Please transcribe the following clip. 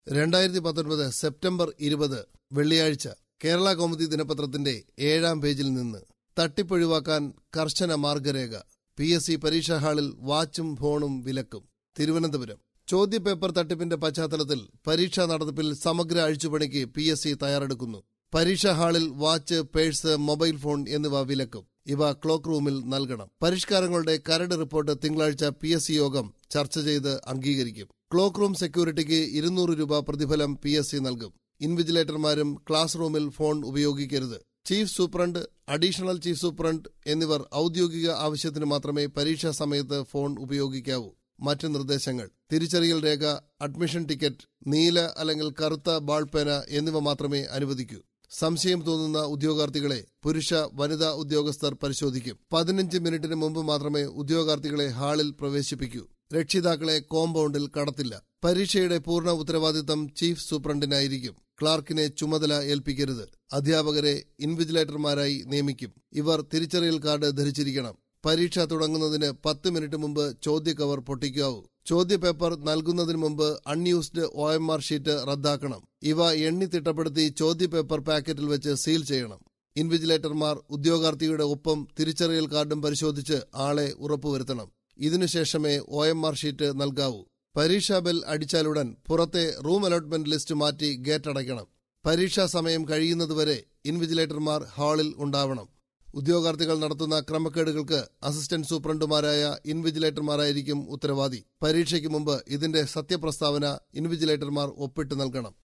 രണ്ടായിരത്തി പത്തൊൻപത് സെപ്റ്റംബർ ഇരുപത് വെള്ളിയാഴ്ച കേരള കൗമുദി ദിനപത്രത്തിന്റെ ഏഴാം പേജിൽ നിന്ന് തട്ടിപ്പൊഴിവാക്കാൻ കർശന മാർഗരേഖ പി എസ് സി പരീക്ഷാ ഹാളിൽ വാച്ചും ഫോണും വിലക്കും തിരുവനന്തപുരം ചോദ്യപേപ്പർ തട്ടിപ്പിന്റെ പശ്ചാത്തലത്തിൽ പരീക്ഷാ നടത്തിപ്പിൽ സമഗ്ര അഴിച്ചുപണിക്ക് പി എസ് സി തയ്യാറെടുക്കുന്നു പരീക്ഷാ ഹാളിൽ വാച്ച് പേഴ്സ് മൊബൈൽ ഫോൺ എന്നിവ വിലക്കും ഇവ ക്ലോക്ക് റൂമിൽ നൽകണം പരിഷ്കാരങ്ങളുടെ കരട് റിപ്പോർട്ട് തിങ്കളാഴ്ച പി എസ് സി യോഗം ചർച്ച ചെയ്ത് അംഗീകരിക്കും ക്ലോക്ക് റൂം സെക്യൂരിറ്റിക്ക് ഇരുന്നൂറ് രൂപ പ്രതിഫലം പി എസ് സി നൽകും ഇൻവിജിലേറ്റർമാരും ക്ലാസ് റൂമിൽ ഫോൺ ഉപയോഗിക്കരുത് chief superintendent additional chief superintendent എന്നിവർ ഔദ്യോഗിക ആവശ്യത്തിന് മാത്രമേ പരീക്ഷാ സമയത്ത് ഫോൺ ഉപയോഗിക്കാവൂ മറ്റ് നിർദ്ദേശങ്ങൾ തിരിച്ചറിയൽ രേഖ അഡ്മിഷൻ ടിക്കറ്റ് നീല അല്ലെങ്കിൽ കറുത്ത ബാൾ പേന എന്നിവ മാത്രമേ അനുവദിക്കൂ സംശയം തോന്നുന്ന ഉദ്യോഗാർത്ഥികളെ പുരുഷ വനിതാ ഉദ്യോഗസ്ഥർ പരിശോധിക്കും പതിനഞ്ച് മിനിറ്റിന് മുമ്പ് മാത്രമേ ഉദ്യോഗാർത്ഥികളെ ഹാളിൽ പ്രവേശിപ്പിക്കൂ രക്ഷിതാക്കളെ കോമ്പൗണ്ടിൽ കടത്തില്ല പരീക്ഷയുടെ പൂർണ്ണ ഉത്തരവാദിത്തം ചീഫ് സൂപ്രണ്ടിനായിരിക്കും ക്ലാർക്കിനെ ചുമതല ഏൽപ്പിക്കരുത് അധ്യാപകരെ ഇൻവിജിലേറ്റർമാരായി നിയമിക്കും ഇവർ തിരിച്ചറിയൽ കാർഡ് ധരിച്ചിരിക്കണം പരീക്ഷ തുടങ്ങുന്നതിന് പത്ത് മിനിറ്റ് മുമ്പ് ചോദ്യ കവർ പൊട്ടിക്കാവൂ ചോദ്യപേപ്പർ നൽകുന്നതിന് മുമ്പ് unused O M R sheet റദ്ദാക്കണം ഇവ എണ്ണി തിട്ടപ്പെടുത്തി ചോദ്യപേപ്പർ പാക്കറ്റിൽ വെച്ച് സീൽ ചെയ്യണം ഇൻവിജിലേറ്റർമാർ ഉദ്യോഗാർത്ഥിയുടെ ഒപ്പം തിരിച്ചറിയൽ കാർഡും പരിശോധിച്ച് ആളെ ഉറപ്പുവരുത്തണം ഇതിനുശേഷമേ ഒ എം ആർ ഷീറ്റ് നൽകാവൂ പരീക്ഷാ ബെൽ അടിച്ചാലുടൻ പുറത്തെ റൂം അലോട്ട്മെന്റ് ലിസ്റ്റ് മാറ്റി ഗേറ്റ് അടയ്ക്കണം പരീക്ഷാ സമയം കഴിയുന്നതുവരെ ഇൻവിജിലേറ്റർമാർ ഹാളിൽ ഉണ്ടാവണം ഉദ്യോഗാർത്ഥികൾ നടത്തുന്ന ക്രമക്കേടുകൾക്ക് അസിസ്റ്റന്റ് സൂപ്രണ്ടുമാരായ ഇൻവിജിലേറ്റർമാരായിരിക്കും ഉത്തരവാദി പരീക്ഷയ്ക്ക് മുമ്പ് ഇതിന്റെ സത്യപ്രസ്താവന ഇൻവിജിലേറ്റർമാർ ഒപ്പിട്ട് നൽകണം